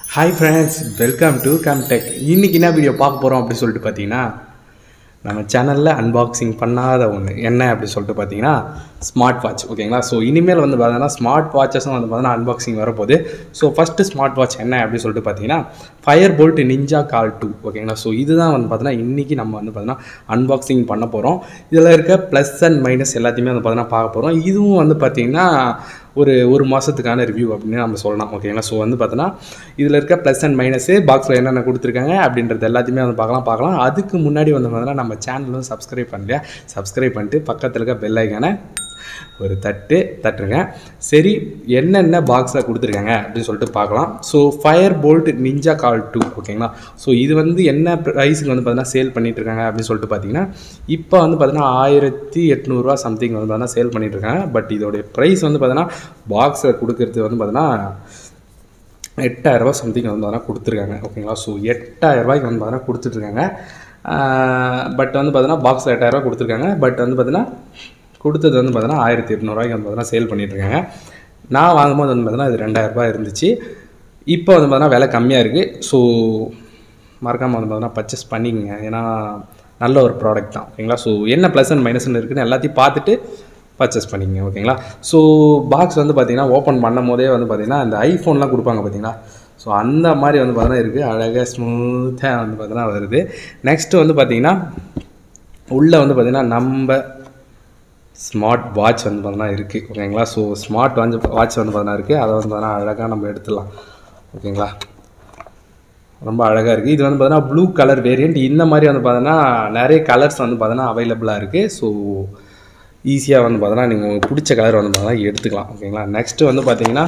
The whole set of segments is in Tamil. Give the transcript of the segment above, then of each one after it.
hi friends welcome to Comtech இன்னைக்கு என்ன வீடியோ பார்க்க போகிறோம் அப்படி சொல்லிட்டு பார்த்தீங்கன்னா நம்ம சேனலில் அன்பாக்சிங் பண்ணாத ஒன்று என்ன அப்படி சொல்லிட்டு பார்த்தீங்கன்னா ஸ்மார்ட் வாட்ச் ஓகேங்களா ஸோ இனிமேல் வந்து பார்த்தீங்கன்னா ஸ்மார்ட் வாட்சஸும் வந்து பார்த்தீங்கன்னா அன்பாக்சிங் வரப்போகுது ஸோ ஃபஸ்ட்டு ஸ்மார்ட் வாட்ச் என்ன அப்படி சொல்லிட்டு பார்த்தீங்கன்னா Fire Boltt Ninja Call two ஓகேங்களா ஸோ இதுதான் வந்து பார்த்தீங்கன்னா இன்றைக்கி நம்ம வந்து பார்த்தீங்கன்னா அன்பாக்சிங் பண்ண போகிறோம் இதில் இருக்க ப்ளஸ் அண்ட் மைனஸ் எல்லாத்தையுமே வந்து பார்த்தீங்கன்னா பார்க்க போகிறோம் இதுவும் வந்து பார்த்தீங்கன்னா ஒரு ஒரு மாதத்துக்கான ரிவ்யூ அப்படின்னு நம்ம சொல்லலாம் ஓகேங்களா ஸோ வந்து பார்த்தோன்னா இதில் இருக்க ப்ளஸ் அண்ட் மைனஸு பாக்ஸில் என்னென்ன கொடுத்துருக்காங்க அப்படின்றது எல்லாத்தையுமே வந்து பார்க்கலாம் பார்க்கலாம் அதுக்கு முன்னாடி வந்து பார்த்தீங்கன்னா நம்ம சேனலும் சப்ஸ்கிரைப் பண்ணலையா சப்ஸ்கிரைப் பண்ணிட்டு பக்கத்தில் இருக்க பெல் ஐக்கானை ஒரு தட்டு தட்டுருங்க சரி என்னென்ன பாக்ஸில் கொடுத்துருக்காங்க அப்படின்னு சொல்லிட்டு பார்க்கலாம் so Fire Boltt Ninja Call two ஓகேங்களா ஸோ இது வந்து என்ன ப்ரைஸுக்கு வந்து பார்த்தீங்கன்னா சேல் பண்ணிட்டு இருக்காங்க அப்படின்னு சொல்லிட்டு பார்த்தீங்கன்னா இப்போ வந்து பார்த்தீங்கன்னா ஆயிரத்தி எட்நூறுரூவா சம்திங் வந்து பார்த்தீங்கன்னா சேல் பண்ணிட்டு இருக்காங்க பட் இதோடைய ப்ரைஸ் வந்து பார்த்தீங்கன்னா பாக்ஸில் கொடுக்கறது வந்து பார்த்தீங்கன்னா எட்டாயிரரூபா சம்திங் வந்து பார்த்தீங்கன்னா கொடுத்துருக்காங்க ஓகேங்களா ஸோ எட்டாயிரரூபாய்க்கு வந்து பார்த்தீங்கன்னா கொடுத்துட்ருக்காங்க பட் வந்து பார்த்தீங்கன்னா பாக்ஸில் எட்டாயிரரூபா கொடுத்துருக்காங்க பட் வந்து பார்த்தீங்கன்னா கொடுத்தது வந்து பார்த்தீங்கன்னா ஆயிரத்தி எட்நூறுவாய்க்கு வந்து பார்த்தீங்கன்னா சேல் பண்ணிட்டுருக்காங்க நான் வாங்கும்போது வந்து பார்த்தீங்கன்னா இது ரெண்டாயிரரூபா இருந்துச்சு இப்போ வந்து பார்த்தீங்கன்னா விலை கம்மியாக இருக்குது ஸோ மறக்காமல் வந்து பார்த்தீங்கன்னா பர்ச்சேஸ் பண்ணிக்கங்க ஏன்னா நல்ல ஒரு ப்ராடக்ட் தான் ஓகேங்களா ஸோ என்ன ப்ளஸ் அண்ட் மைனஸ்னு இருக்குன்னு எல்லாத்தையும் பார்த்துட்டு பர்ச்சேஸ் பண்ணிக்கங்க ஓகேங்களா ஸோ பாக்ஸ் வந்து பார்த்தீங்கன்னா ஓப்பன் பண்ணும் போதே வந்து பார்த்தீங்கன்னா இந்த ஐஃபோன்லாம் கொடுப்பாங்க பார்த்தீங்களா ஸோ அந்த மாதிரி வந்து பார்த்தீங்கன்னா இருக்குது அழகாக ஸ்மூத்தாக வந்து பார்த்தீங்கன்னா வருது நெக்ஸ்ட்டு வந்து பார்த்தீங்கன்னா உள்ளே வந்து பார்த்தீங்கன்னா நம்ம ஸ்மார்ட் வாட்ச் வந்து பார்த்தீங்கன்னா இருக்குது ஓகேங்களா ஸோ ஸ்மார்ட் வாட்ச் வாட்ச் வந்து பார்த்தீங்கன்னா இருக்குது அதை வந்து பார்த்தீங்கன்னா அழகாக நம்ம எடுத்துடலாம் ஓகேங்களா ரொம்ப அழகாக இருக்குது இது வந்து பார்த்தீங்கன்னா ப்ளூ கலர் வேரியண்ட் இந்த மாதிரி வந்து பார்த்தீங்கன்னா நிறைய கலர்ஸ் வந்து பார்த்தீங்கன்னா அவைலபிளாக இருக்குது ஸோ ஈஸியாக வந்து பார்த்தீங்கன்னா நீங்கள் உங்களுக்கு பிடிச்ச கலர் வந்து பார்த்தீங்கன்னா எடுத்துக்கலாம் ஓகேங்களா நெக்ஸ்ட்டு வந்து பார்த்தீங்கன்னா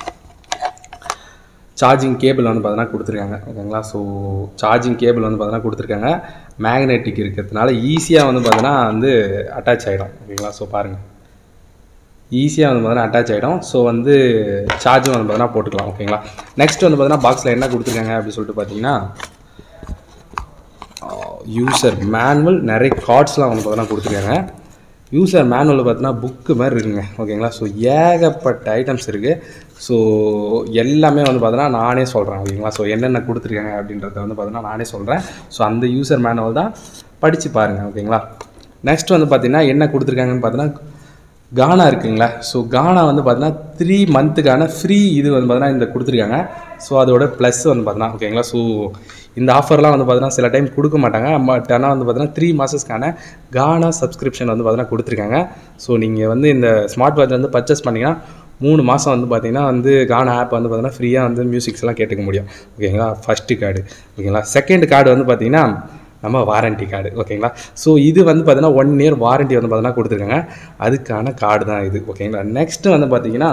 சார்ஜிங் கேபிள் வந்து பார்த்தீங்கன்னா கொடுத்துருக்காங்க ஓகேங்களா ஸோ சார்ஜிங் கேபிள் வந்து பார்த்தீங்கன்னா கொடுத்துருக்காங்க மேக்னெட்டிக் இருக்கிறதுனால ஈஸியாக வந்து பார்த்தீங்கன்னா வந்து அட்டாச் ஆகிடும் ஓகேங்களா ஸோ பாருங்கள் ஈஸியாக வந்து பார்த்தீங்கன்னா அட்டாச் ஆகிடும் ஸோ வந்து சார்ஜும் வந்து பார்த்தீங்கன்னா போட்டுக்கலாம் ஓகேங்களா நெக்ஸ்ட் வந்து பார்த்தீங்கன்னா பாக்ஸில் என்ன கொடுத்துருக்காங்க அப்படின்னு சொல்லிட்டு பார்த்தீங்கன்னா யூசர் மேனுவல் நிறைய கார்ட்ஸ்லாம் வந்து பார்த்தீங்கன்னா கொடுத்துருக்காங்க யூசர் மேனுவலில் பார்த்தீங்கன்னா புக்கு மாதிரி இருக்குங்க ஓகேங்களா ஸோ ஏகப்பட்ட ஐட்டம்ஸ் இருக்குது ஸோ எல்லாமே வந்து பார்த்தீங்கன்னா நானே சொல்கிறேன் ஓகேங்களா ஸோ என்னென்ன கொடுத்துருக்காங்க அப்படின்றத வந்து பார்த்தீங்கன்னா நானே சொல்கிறேன் ஸோ அந்த யூசர் மேனுவல் தான் படித்து பாருங்கள் ஓகேங்களா நெக்ஸ்ட் வந்து பார்த்தீங்கன்னா என்ன கொடுத்துருக்காங்கன்னு பார்த்தீங்கன்னா கானா இருக்குங்களா ஸோ கானா வந்து பார்த்தீங்கன்னா த்ரீ மந்த்துக்கான ஃப்ரீ இது வந்து பார்த்தீங்கன்னா இந்த கொடுத்துருக்காங்க ஸோ அதோட ப்ளஸ் வந்து பார்த்தீங்கன்னா ஓகேங்களா ஸோ இந்த ஆஃபர்லாம் வந்து பார்த்தீங்கன்னா சில டைம் கொடுக்க மாட்டாங்க பட் ஆனால் வந்து பார்த்தீங்கன்னா த்ரீ மாதஸ்க்கான கானா சப்ஸ்கிரிப்ஷன் வந்து பார்த்தீங்கன்னா கொடுத்துருக்காங்க ஸோ நீங்கள் வந்து இந்த ஸ்மார்ட் வாட்ச் வந்து பர்ச்சேஸ் பண்ணிங்கன்னா மூணு மாதம் வந்து பார்த்தீங்கன்னா வந்து கானா ஆப் வந்து பார்த்தீங்கன்னா ஃப்ரீயாக வந்து மியூசிக்ஸ்லாம் கேட்டுக்க முடியும் ஓகேங்களா ஃபஸ்ட்டு கார்டு ஓகேங்களா செகண்ட் கார்டு வந்து பார்த்தீங்கன்னா நம்ம வாரண்டி கார்டு ஓகேங்களா ஸோ இது வந்து பார்த்தீங்கன்னா ஒன் இயர் வாரண்டி வந்து பார்த்தீங்கன்னா கொடுத்துருக்காங்க அதுக்கான கார்டு தான் இது ஓகேங்களா நெக்ஸ்ட்டு வந்து பார்த்தீங்கன்னா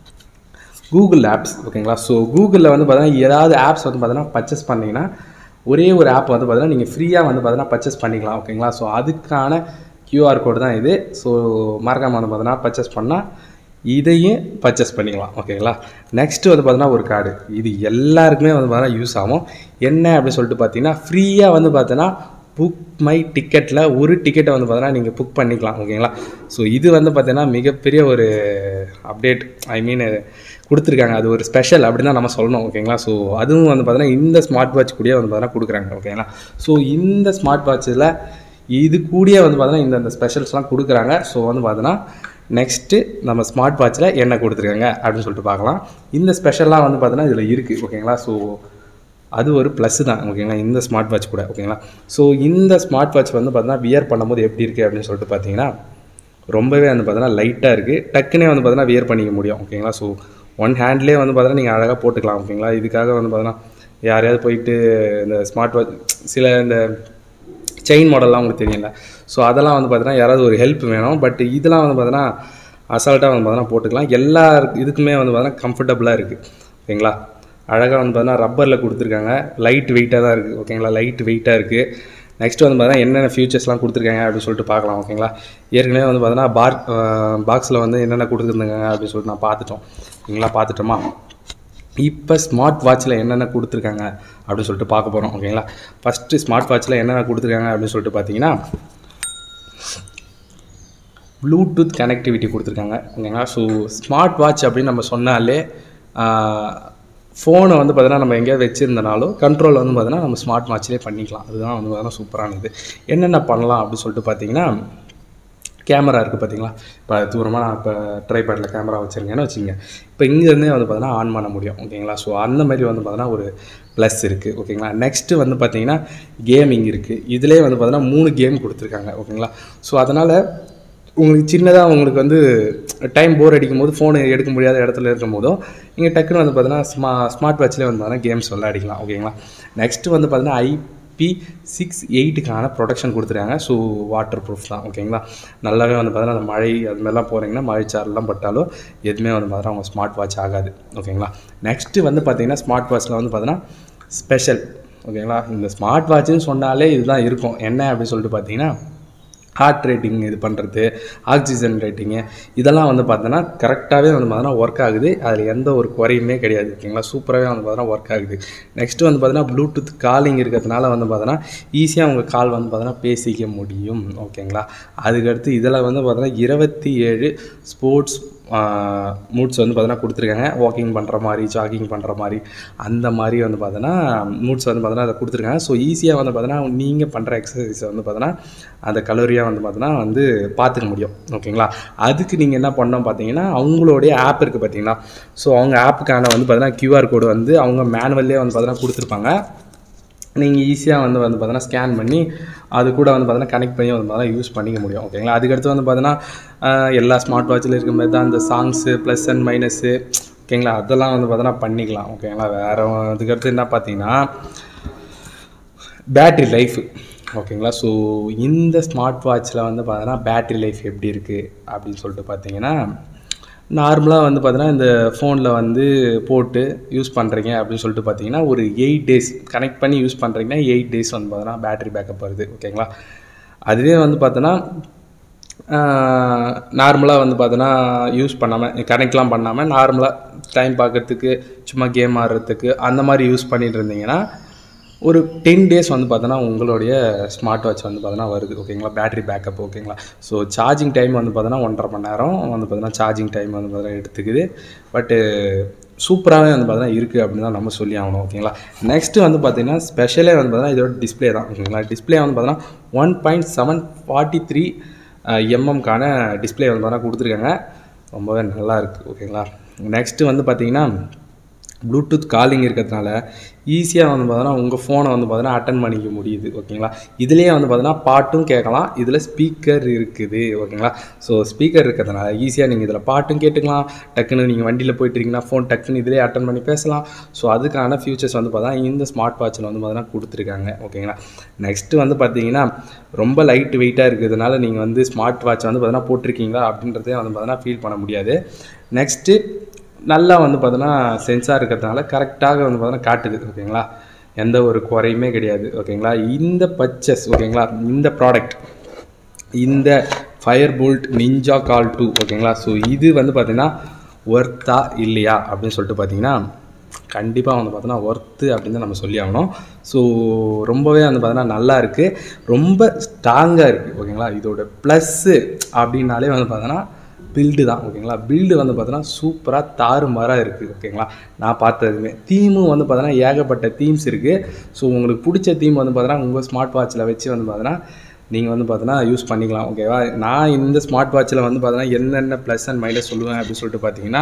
கூகுள் ஆப்ஸ் ஓகேங்களா ஸோ கூகுளில் வந்து பார்த்தீங்கன்னா ஏதாவது ஆப்ஸ் வந்து பார்த்தீங்கன்னா பர்ச்சேஸ் பண்ணிங்கன்னா ஒரே ஒரு ஆப் வந்து பார்த்தீங்கன்னா நீங்கள் ஃப்ரீயாக வந்து பார்த்தீங்கன்னா பர்ச்சேஸ் பண்ணிக்கலாம் ஓகேங்களா ஸோ அதுக்கான கியூஆர் கோடு தான் இது ஸோ மறக்காமல் வந்து பார்த்தீங்கன்னா பர்ச்சேஸ் பண்ணால் இதையும் பர்ச்சேஸ் பண்ணிக்கலாம் ஓகேங்களா நெக்ஸ்ட்டு வந்து பார்த்தீங்கன்னா ஒரு கார்டு இது எல்லாருக்குமே வந்து பார்த்தீங்கன்னா யூஸ் ஆகும் என்ன அப்படின்னு சொல்லிட்டு பார்த்தீங்கன்னா ஃப்ரீயாக வந்து பார்த்தீங்கன்னா புக் மை டிக்கெட்டில் ஒரு டிக்கெட்டை வந்து பார்த்தீங்கன்னா நீங்கள் புக் பண்ணிக்கலாம் ஓகேங்களா ஸோ இது வந்து பார்த்தீங்கன்னா மிகப்பெரிய ஒரு அப்டேட் ஐ மீன் கொடுத்துருக்காங்க அது ஒரு ஸ்பெஷல் அப்படின்னு தான் நம்ம சொல்லணும் ஓகேங்களா ஸோ அதுவும் வந்து பார்த்தீங்கன்னா இந்த ஸ்மார்ட் வாட்ச் கூடயே வந்து பார்த்தீங்கன்னா கொடுக்குறாங்க ஓகேங்களா ஸோ இந்த ஸ்மார்ட் வாட்சில் இது கூடயே வந்து பார்த்தீங்கன்னா இந்த இந்த ஸ்பெஷல்ஸ்லாம் கொடுக்குறாங்க ஸோ வந்து பார்த்தீங்கன்னா நெக்ஸ்ட்டு நம்ம ஸ்மார்ட் வாட்சில் என்ன கொடுத்துருக்காங்க அப்படின்னு சொல்லிட்டு பார்க்கலாம் இந்த ஸ்பெஷல்லாம் வந்து பார்த்தீங்கன்னா இதில் இருக்குது ஓகேங்களா ஸோ அது ஒரு ப்ளஸ் தான் ஓகேங்களா இந்த ஸ்மார்ட் வாட்ச் கூட ஓகேங்களா ஸோ இந்த ஸ்மார்ட் வாட்ச் வந்து பார்த்தீங்கன்னா வியர் பண்ணும்போது எப்படி இருக்குது அப்படின்னு சொல்லிட்டு பார்த்தீங்கன்னா ரொம்பவே வந்து பார்த்தீங்கன்னா லைட்டாக இருக்குது டக்குனே வந்து பார்த்தீங்கன்னா வியர் பண்ணிக்க முடியும் ஓகேங்களா ஸோ ஒன் ஹேண்ட்லேயே வந்து பார்த்தீங்கன்னா நீங்கள் அழகாக போட்டுக்கலாம் ஓகேங்களா இதுக்காக வந்து பார்த்தீங்கன்னா யாரையாவது போயிட்டு இந்த ஸ்மார்ட் வாட்ச் சில இந்த செயின் மாடல்லாம் உங்களுக்கு தெரியல ஸோ அதெல்லாம் வந்து பார்த்தீங்கன்னா யாராவது ஒரு ஹெல்ப் வேணும் பட் இதெல்லாம் வந்து பார்த்தீங்கன்னா அசால்ட்டாக வந்து பார்த்தீங்கன்னா போட்டுக்கலாம் எல்லா இதுக்குமே வந்து பார்த்தீங்கன்னா கம்ஃபர்டபுளாக இருக்குது ஓகேங்களா அழகாக வந்து பார்த்தீங்கன்னா ரப்பரில் கொடுத்துருக்காங்க லைட் வெயிட்டாக தான் இருக்குது ஓகேங்களா லைட் வெயிட்டாக இருக்குது நெக்ஸ்ட் வந்து பார்த்தீங்கன்னா என்னென்ன ஃபியூச்சர்ஸ்லாம் கொடுத்துருக்காங்க அப்படின்னு சொல்லிட்டு பார்க்கலாம் ஓகேங்களா ஏற்கனவே வந்து பார்த்தீங்கன்னா பார் பாக்ஸில் வந்து என்னென்ன கொடுத்துருந்தாங்க அப்படின்னு சொல்லிட்டு நான் பார்த்துட்டோம் ஓகேங்களா பார்த்துட்டோமா இப்போ ஸ்மார்ட் வாட்சில் என்னென்ன கொடுத்துருக்காங்க அப்படின்னு சொல்லிட்டு பார்க்க போகிறோம் ஓகேங்களா ஃபஸ்ட்டு ஸ்மார்ட் வாட்சில் என்னென்ன கொடுத்துருக்காங்க அப்படின்னு சொல்லிட்டு பார்த்தீங்கன்னா ப்ளூடூத் கனெக்டிவிட்டி கொடுத்துருக்காங்க ஓகேங்களா ஸோ ஸ்மார்ட் வாட்ச் அப்படின்னு நம்ம சொன்னாலே ஃபோனை வந்து பார்த்தீங்கன்னா நம்ம எங்கேயாவது வச்சுருந்தனாலும் கண்ட்ரோல் வந்து பார்த்தீங்கன்னா நம்ம ஸ்மார்ட் வாட்ச்லேயே பண்ணிக்கலாம் அதுதான் வந்து பார்த்தீங்கன்னா சூப்பரானது என்னென்ன பண்ணலாம் அப்படின்னு சொல்லிட்டு பார்த்தீங்கன்னா கேமரா இருக்குது பார்த்தீங்களா இப்போ தூரமாக நான் இப்போ ட்ரைபேடில் கேமரா வச்சுருக்கேன்னு வச்சுங்க இப்போ இங்கேருந்தே வந்து பார்த்தீங்கன்னா ஆன் பண்ண முடியும் ஓகேங்களா ஸோ அந்த மாதிரி வந்து பார்த்தீங்கன்னா ஒரு ப்ளஸ் இருக்குது ஓகேங்களா நெக்ஸ்ட்டு வந்து பார்த்தீங்கன்னா கேமிங் இருக்குது இதிலே வந்து பார்த்தீங்கன்னா மூணு கேம் கொடுத்துருக்காங்க ஓகேங்களா ஸோ அதனால் உங்களுக்கு சின்னதாக உங்களுக்கு வந்து டைம் போர் அடிக்கும் போது ஃபோனு எடுக்க முடியாத இடத்துல இருக்கும் போதும் நீங்கள் டக்குன்னு வந்து பார்த்தீங்கன்னா ஸ்மா ஸ்மார்ட் வாட்ச்லேயே வந்து பார்த்தீங்கன்னா கேம்ஸ் விளையாடிக்கலாம் ஓகேங்களா நெக்ஸ்ட்டு வந்து பார்த்தீங்கன்னா ஐபி சிக்ஸ் எயிட்டுக்கான ப்ரொடக்ஷன் கொடுத்துருக்காங்க ஸோ வாட்டர் ப்ரூஃப் தான் ஓகேங்களா நல்லாவே வந்து பார்த்தீங்கன்னா அந்த மழை அது மாதிரிலாம் போகிறீங்கன்னா மழைச்சாரெலாம் பட்டாலும் எதுவுமே வந்து பார்த்தீங்கன்னா உங்கள் ஸ்மார்ட் வாட்ச் ஆகாது ஓகேங்களா நெக்ஸ்ட்டு வந்து பார்த்தீங்கன்னா ஸ்மார்ட் வாட்ச்சில் வந்து பார்த்தீங்கன்னா ஸ்பெஷல் ஓகேங்களா இந்த ஸ்மார்ட் வாட்ச்னு சொன்னாலே இதுதான் இருக்கும் என்ன அப்படின்னு சொல்லிட்டு பார்த்தீங்கன்னா ஹார்ட் ரேட்டிங் இது பண்ணுறது ஆக்சிஜன் ரேட்டிங்கு இதெல்லாம் வந்து பார்த்தோன்னா கரெக்டாகவே வந்து பார்த்தோன்னா ஒர்க் ஆகுது அதில் எந்த ஒரு குறையுமே கிடையாது ஓகேங்களா சூப்பராகவே வந்து பார்த்தோன்னா ஒர்க் ஆகுது நெக்ஸ்ட்டு வந்து பார்த்தீங்கன்னா ப்ளூடூத் காலிங் இருக்கிறதுனால வந்து பார்த்தோன்னா ஈஸியாக உங்கள் கால் வந்து பார்த்தோன்னா பேசிக்க முடியும் ஓகேங்களா அதுக்கடுத்து இதில் வந்து பார்த்தோன்னா இருபத்தி ஏழு ஸ்போர்ட்ஸ் மூட்ஸ் வந்து பார்த்தோன்னா கொடுத்துருக்காங்க வாக்கிங் பண்ணுற மாதிரி ஜாகிங் பண்ணுற மாதிரி அந்த மாதிரி வந்து பார்த்தோன்னா மூட்ஸ் வந்து பார்த்தோன்னா அதை கொடுத்துருக்காங்க ஸோ ஈஸியாக வந்து பார்த்தோன்னா நீங்கள் பண்ணுற எக்ஸசைஸை வந்து பார்த்தோன்னா அந்த கலோரியாக வந்து பார்த்தோன்னா வந்து பார்த்துக்க முடியும் ஓகேங்களா அதுக்கு நீங்கள் என்ன பண்ணோம் பார்த்தீங்கன்னா அவங்களுடைய ஆப் இருக்குது பார்த்தீங்களா ஸோ அவங்க ஆப்புக்கான வந்து பார்த்தீங்கன்னா கியூஆர் கோடு வந்து அவங்க மேனுவல்லே வந்து பார்த்தோன்னா கொடுத்துருப்பாங்க நீங்கள் ஈஸியாக வந்து வந்து பார்த்தீங்கன்னா ஸ்கேன் பண்ணி அது கூட வந்து பார்த்தீங்கன்னா கனெக்ட் பண்ணி வந்து பார்த்தீங்கன்னா யூஸ் பண்ணிக்க முடியும் ஓகேங்களா அதுக்கடுத்து வந்து பார்த்தீங்கன்னா எல்லா ஸ்மார்ட் வாட்சில் இருக்க மாதிரி தான் அந்த சாங்ஸு ப்ளஸ் அண்ட் மைனஸு ஓகேங்களா அதெல்லாம் வந்து பார்த்தீங்கன்னா பண்ணிக்கலாம் ஓகேங்களா வேறு அதுக்கடுத்து என்ன பார்த்தீங்கன்னா பேட்ரி லைஃப் ஓகேங்களா ஸோ இந்த ஸ்மார்ட் வாட்சில் வந்து பார்த்தீங்கன்னா பேட்ரி லைஃப் எப்படி இருக்குது அப்படின்னு சொல்லிட்டு பார்த்தீங்கன்னா நார்மலாக வந்து பார்த்தீங்கன்னா இந்த ஃபோனில் வந்து போட்டு யூஸ் பண்ணுறீங்க அப்படின்னு சொல்லிட்டு பார்த்தீங்கன்னா ஒரு எயிட் டேஸ் கனெக்ட் பண்ணி யூஸ் பண்ணுறீங்கன்னா எயிட் டேஸ் வந்து பார்த்தீங்கன்னா பேட்ரி பேக்கப் வருது ஓகேங்களா அதுவே வந்து பார்த்தோன்னா நார்மலாக வந்து பார்த்தோன்னா யூஸ் பண்ணாமல் கனெக்ட்லாம் பண்ணாமல் நார்மலாக டைம் பார்க்குறதுக்கு சும்மா கேம் ஆடுறதுக்கு அந்த மாதிரி யூஸ் பண்ணிட்டு இருந்தீங்கன்னா ஒரு டென் டேஸ் வந்து பார்த்தோன்னா உங்களுடைய ஸ்மார்ட் வாட்ச் வந்து பார்த்தோன்னா வருது ஓகேங்களா பேட்டரி பேக்கப் ஓகேங்களா ஸோ சார்ஜிங் டைம் வந்து பார்த்தோன்னா ஒன்றரை மணி நேரம் வந்து பார்த்தோன்னா சார்ஜிங் டைம் வந்து பார்த்தோன்னா எடுத்துக்குது பட்டு சூப்பராகவே வந்து பார்த்தீங்கன்னா இருக்குது அப்படின்னு தான் நம்ம சொல்லி ஆகணும் ஓகேங்களா நெக்ஸ்ட்டு வந்து பார்த்தீங்கன்னா ஸ்பெஷலே வந்து பார்த்தீங்கன்னா இதோட டிஸ்பிளே தான் ஓகேங்களா டிஸ்பிளே வந்து பார்த்தீங்கன்னா one point seven forty three எம்எம்கான டிஸ்பிளே வந்து பார்த்தீங்கன்னா கொடுத்துருக்காங்க ரொம்பவே நல்லா இருக்குது ஓகேங்களா நெக்ஸ்ட்டு வந்து பார்த்தீங்கன்னா ப்ளூடூத் காலிங் இருக்கிறதுனால ஈஸியாக வந்து பார்த்தோன்னா உங்கள் ஃபோனை வந்து பார்த்தோன்னா அட்டன் பண்ணிக்க முடியுது ஓகேங்களா இதுலேயே வந்து பார்த்தோன்னா பாட்டும் கேட்கலாம் இதில் ஸ்பீக்கர் இருக்குது ஓகேங்களா ஸோ ஸ்பீக்கர் இருக்கிறதுனால ஈஸியாக நீங்கள் இதில் பாட்டும் கேட்டுக்கலாம் டக்குன்னு நீங்கள் வண்டியில் போயிட்டு இருக்கீங்கன்னா ஃபோன் டக்குன்னு இதிலே அட்டன் பண்ணி பேசலாம் ஸோ அதுக்கான ஃபியூச்சர்ஸ் வந்து பார்த்தா இந்த ஸ்மார்ட் வாட்சில் வந்து பார்த்தோன்னா கொடுத்துருக்காங்க ஓகேங்களா நெக்ஸ்ட்டு வந்து பார்த்தீங்கன்னா ரொம்ப லைட் வெயிட்டாக இருக்கிறதுனால நீங்கள் வந்து ஸ்மார்ட் வாட்ச் வந்து பார்த்தோன்னா போட்டிருக்கீங்களா அப்படின்றதே வந்து பார்த்தோன்னா ஃபீல் பண்ண முடியாது நெக்ஸ்ட்டு நல்லா வந்து பார்த்தோன்னா சென்சார் இருக்கிறதுனால கரெக்டாக வந்து பார்த்தோன்னா காட்டுது ஓகேங்களா எந்த ஒரு குறையுமே கிடையாது ஓகேங்களா இந்த பர்ச்சஸ் ஓகேங்களா இந்த ப்ராடக்ட் இந்த Fire Boltt Ninja Call two ஓகேங்களா ஸோ இது வந்து பார்த்தீங்கன்னா ஒர்த்தா இல்லையா அப்படின்னு சொல்லிட்டு பார்த்தீங்கன்னா கண்டிப்பாக வந்து பார்த்தோன்னா ஒர்த்து அப்படின்னு தான் நம்ம சொல்லி ஆகணும் ஸோ ரொம்பவே வந்து பார்த்தோன்னா நல்லா இருக்குது ரொம்ப ஸ்ட்ராங்காக இருக்குது ஓகேங்களா இதோட ப்ளஸ்ஸு அப்படின்னாலே வந்து பார்த்தோன்னா பில்டு தான் ஓகேங்களா பில்டு வந்து பார்த்தோன்னா சூப்பராக தாறுமாறாக இருக்குது ஓகேங்களா நான் பார்த்ததுமே தீமும் வந்து பார்த்தோன்னா ஏகப்பட்ட தீம்ஸ் இருக்குது ஸோ உங்களுக்கு பிடிச்ச தீம் வந்து பார்த்தோன்னா உங்கள் ஸ்மார்ட் வாட்சில் வச்சு வந்து பார்த்தோன்னா நீங்கள் வந்து பார்த்தோன்னா யூஸ் பண்ணிக்கலாம் ஓகேவா நான் இந்த ஸ்மார்ட் வாட்சில் வந்து பார்த்தோன்னா என்னென்ன ப்ளஸ் அண்ட் மைனஸ் சொல்லுவேன் அப்படின்னு சொல்லிட்டு பார்த்தீங்கன்னா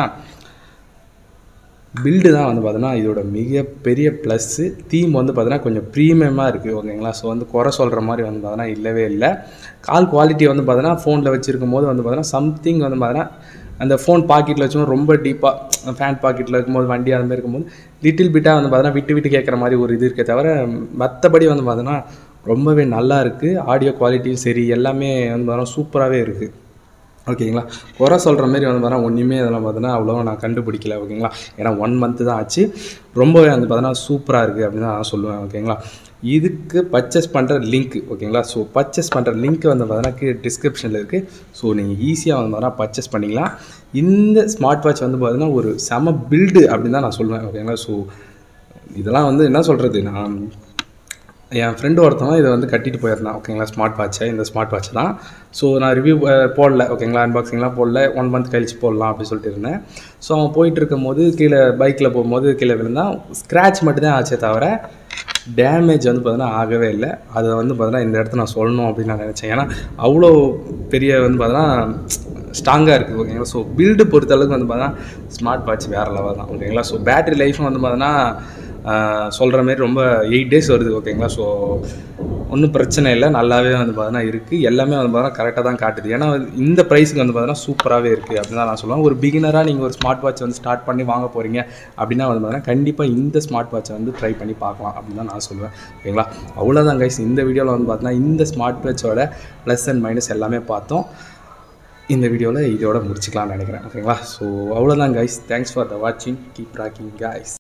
பில்டு தான் வந்து பார்த்தோன்னா இதோட மிகப்பெரிய ப்ளஸ்ஸு தீம் வந்து பார்த்தோன்னா கொஞ்சம் ப்ரீமியமாக இருக்குது ஓகேங்களா ஸோ வந்து குறை சொல்கிற மாதிரி வந்து பார்த்தோன்னா இல்லவே இல்லை கால் குவாலிட்டி வந்து பார்த்தோன்னா ஃபோனில் வச்சுருக்கும் போது வந்து பார்த்தோன்னா சம்திங் வந்து பார்த்தோன்னா அந்த ஃபோன் பாக்கெட்டில் வச்சுக்கணும் ரொம்ப டீப்பாக ஃபேன் பாக்கெட்டில் இருக்கும்போது வண்டி அந்த மாதிரி இருக்கும்போது லிட்டில் பிட்டாக வந்து பார்த்தோன்னா விட்டு விட்டு கேட்குற மாதிரி ஒரு இது இருக்கே தவிர மற்றபடி வந்து பார்த்தோன்னா ரொம்பவே நல்லா இருக்குது ஆடியோ குவாலிட்டியும் சரி எல்லாமே வந்து பார்த்தோன்னா சூப்பராகவே இருக்குது ஓகேங்களா குறை சொல்கிற மாதிரி வந்து பார்த்தா ஒன்றுமே இதெல்லாம் பார்த்தோன்னா அவ்வளோ நான் கண்டுபிடிக்கல ஓகேங்களா ஏன்னா ஒன் மந்த்து தான் ஆச்சு ரொம்பவே வந்து பார்த்தோன்னா சூப்பராக இருக்குது அப்படின்னு தான் நான் சொல்லுவேன் ஓகேங்களா இதுக்கு பர்ச்சேஸ் பண்ணுற லிங்க் ஓகேங்களா ஸோ பர்ச்சேஸ் பண்ணுற லிங்க் வந்து பார்த்தோன்னா கீழே டிஸ்கிரிப்ஷனில் இருக்குது ஸோ நீங்கள் ஈஸியாக வந்து பார்த்தோன்னா பர்ச்சேஸ் பண்ணிக்கலாம் இந்த ஸ்மார்ட் வாட்ச் வந்து பார்த்தீங்கன்னா ஒரு செம பில்டு அப்படின்னு தான் நான் சொல்லுவேன் ஓகேங்களா ஸோ இதெல்லாம் வந்து என்ன சொல்கிறது நான் என் ஃப்ரெண்டு ஒருத்தவன் இதை வந்து கட்டிட்டு போயிருந்தான் ஓகேங்களா ஸ்மார்ட் வாட்சை இந்த ஸ்மார்ட் வாட்ச் தான் ஸோ நான் ரிவ்யூ போடல ஓகேங்களா அன்பாக்சிங்லாம் போடல ஒன் மந்த் கழிச்சு போடலாம் அப்படின்னு சொல்லிட்டு இருந்தேன் ஸோ அவன் போயிட்டு இருக்கும்போது கீழே பைக்கில் போகும்போது கீழே விழுந்தான் ஸ்க்ராட்ச் மட்டும் தான் ஆச்சே தவிர டேமேஜ் வந்து பார்த்தீங்கன்னா ஆகவே இல்லை அதை வந்து பார்த்தீங்கன்னா இந்த இடத்த நான் சொல்லணும் அப்படின்னு நான் நினச்சேன் ஏன்னா அவ்வளோ பெரிய வந்து பார்த்தீங்கன்னா ஸ்ட்ராங்காக இருக்குது ஓகேங்களா ஸோ பில்டு பொறுத்த அளவுக்கு வந்து பார்த்தீங்கன்னா ஸ்மார்ட் வாட்ச் வேறு லெவல் தான் ஓகேங்களா ஸோ பேட்டரி லைஃப்பும் வந்து பார்த்தீங்கன்னா சொல்கிற மாதிரி ரொம்ப எயிட் டேஸ் வருது ஓகேங்களா ஸோ ஒன்றும் பிரச்சனை இல்லை நல்லாவே வந்து பார்த்தீங்கன்னா இருக்குது எல்லாமே வந்து பார்த்தீங்கன்னா கரெக்டாக தான் காட்டுது ஏன்னா வந்து இந்த ப்ரைஸுக்கு வந்து பார்த்தீங்கன்னா சூப்பராகவே இருக்குது அப்படின்னு தான் நான் சொல்லுவேன் ஒரு பிகினராக நீங்கள் ஒரு ஸ்மார்ட் வாட்ச் வந்து ஸ்டார்ட் பண்ணி வாங்க போகிறீங்க அப்படின்னா வந்து பார்த்தீங்கன்னா கண்டிப்பாக இந்த ஸ்மார்ட் வாட்சை வந்து ட்ரை பண்ணி பார்க்கலாம் அப்படின்னு தான் நான் சொல்லுவேன் ஓகேங்களா அவ்வளோதான் கைஸ் இந்த வீடியோவில் வந்து பார்த்தீங்கன்னா இந்த ஸ்மார்ட் வாட்சோட ப்ளஸ் அண்ட் மைனஸ் எல்லாமே பார்த்தோம் இந்த வீடியோவில் இதோட முடிச்சுக்கலாம்னு நினைக்கிறேன் ஓகேங்களா ஸோ அவ்வளோதான் கைஸ் தேங்க்ஸ் ஃபார் த வாட்சிங் கீப் ராக்கிங் கைஸ்